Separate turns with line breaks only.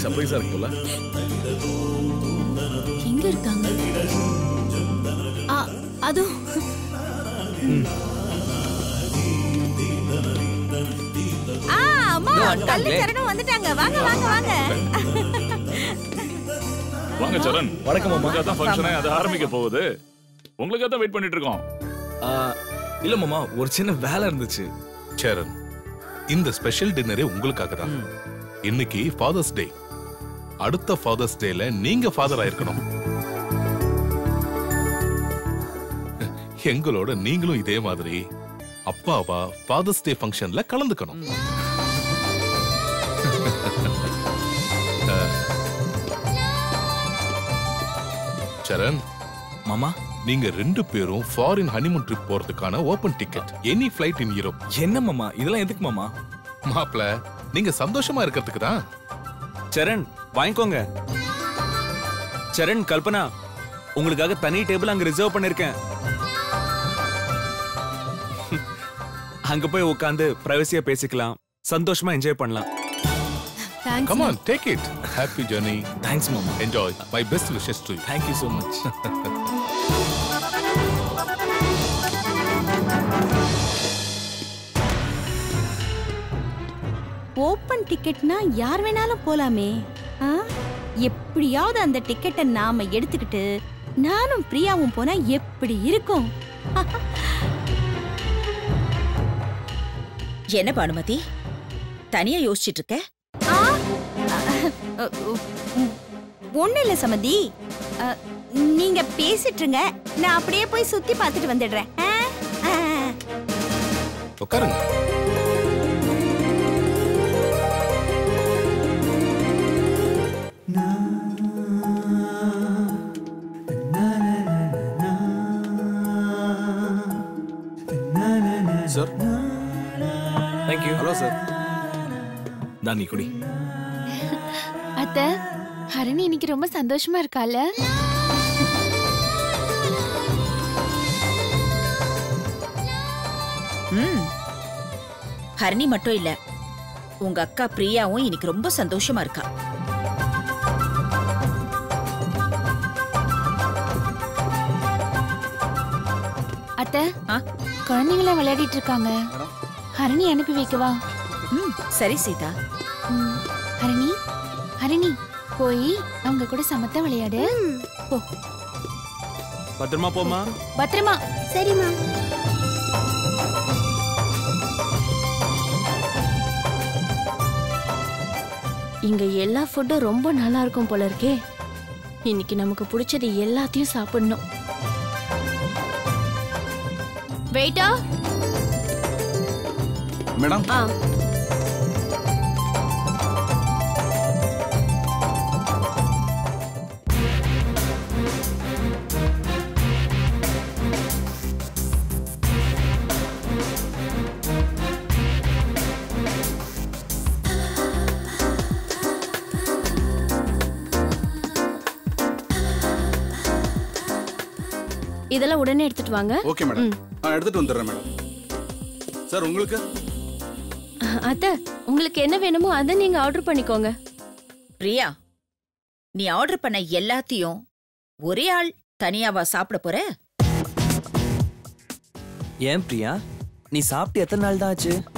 சர்ப்ரைஸா இருக்கு போல
எங்க இருக்காங்க ஆ, அதோ
ஆ அம்மா கல்வி சரணம் வந்துட்டாங்க வாங்க வாங்க வாங்க
வாங்க சரண்
வணக்கம் மாமா
உங்களுக்காக தான் ஃபங்க்ஷனே அது ஆரம்பிக்க போகுது உங்களுக்காக தான் வெயிட் பண்ணிட்டு இருக்கோம்
ஆ, இல்ல மாமா ஒரு சின்ன வேலை இருந்துச்சு
சரண் இந்த ஸ்பெஷல் டின்னரே உங்களுக்காக தான் இன்னைக்கு ஃபாதர்ஸ் டே அடுத்த ஃபாதர்ஸ் டேல நீங்க ஃபாதர் ஆயிருக்கணும் எங்களோட நீங்களும் இதே மாதிரி அப்பாவா ஃபாதர்ஸ் டே ஃபங்க்ஷன்ல கலந்துக்கணும் சரண்
மாமா
நீங்க ரெண்டு பேரும் ஃபாரின் ஹனிமூன் ட்ரிப் போறதுக்கான open ticket any flight in Europe
என்ன மாமா இதெல்லாம் எதுக்கு மாமா
மாப்ள நீங்க சந்தோஷமா இருக்கிறதுக்கு தான்
சரண் வாங்கிக்கோங்க சரண் கல்பனா உங்களுக்காக தனி டேபிள் அங்க ரிசர்வ் பண்ணிருக்கேன் அங்க போய் உட்காந்து பிரைவசியா பேசிக்கலாம் சந்தோஷமா என்ஜாய் பண்ணலாம்
thanks
come on take it happy journey
thanks மாமா
enjoy my best wishes to you
thank you so much
open டிக்கெட்னா யார் வேணாலும் போலாமே ஆ? எப்படியாவது அந்த டிக்கெட்டை நாம எடுத்துக்கிட்டு நானும் பிரியாவும் போனா எப்படி இருக்கும்
என்ன பானுமதி தனியா யோசிச்சிட்டு இருக்க
ஒண்ணு இல்ல சமதி அ, நீங்க பேசிட்டுருங்க நான் அப்படியே போய் சுத்தி பார்த்துட்டு வந்துடுறேன் ஆ? ஆ.
உட்காருங்க
சார்
தேங்க்யூ
ஹலோ சார்
தான் நீ குடி
அத்த ஹரணி இன்னைக்கு ரொம்ப சந்தோஷமா இருக்கால
ம் ஹரணி மட்டும் இல்ல உங்க அக்கா பிரியாவும் இன்னைக்கு ரொம்ப சந்தோஷமா இருக்கா
அத்த
ஆ?
குழந்தைங்களாம் விளையாடிட்டு இருக்காங்க ஹரணி அனுப்பி வைக்கவா
ம் சரி சீதா
ம், ஹரணி ஹரணி போய் அவங்க கூட சமத்தா விளையாடு போ
பத்திரமா போமா
பத்திரமா
சரிம்மா
இங்க எல்லா ஃபுட்டும் ரொம்ப நல்லா இருக்கும் போல இருக்கே இன்னைக்கு நமக்கு பிடிச்சது எல்லாத்தையும் சாப்பிடணும்
வெயிட்டா
மேடம்
ஆ இதெல்லாம் உடனே எடுத்துட்டு வாங்க
ஓகே மேடம் நான் எடுத்துட்டு வந்துடுறேன் மேடம் சார் உங்களுக்கு
அத்தை உங்களுக்கு என்ன வேணுமோ அதை நீங்க ஆர்டர் பண்ணிக்கோங்க
பிரியா நீ ஆர்டர் பண்ண எல்லாத்தையும் ஒரே ஆள் தனியாவா சாப்பிட போற
ஏன் பிரியா நீ சாப்பிட்டு எத்தனை நாள் தான் ஆச்சு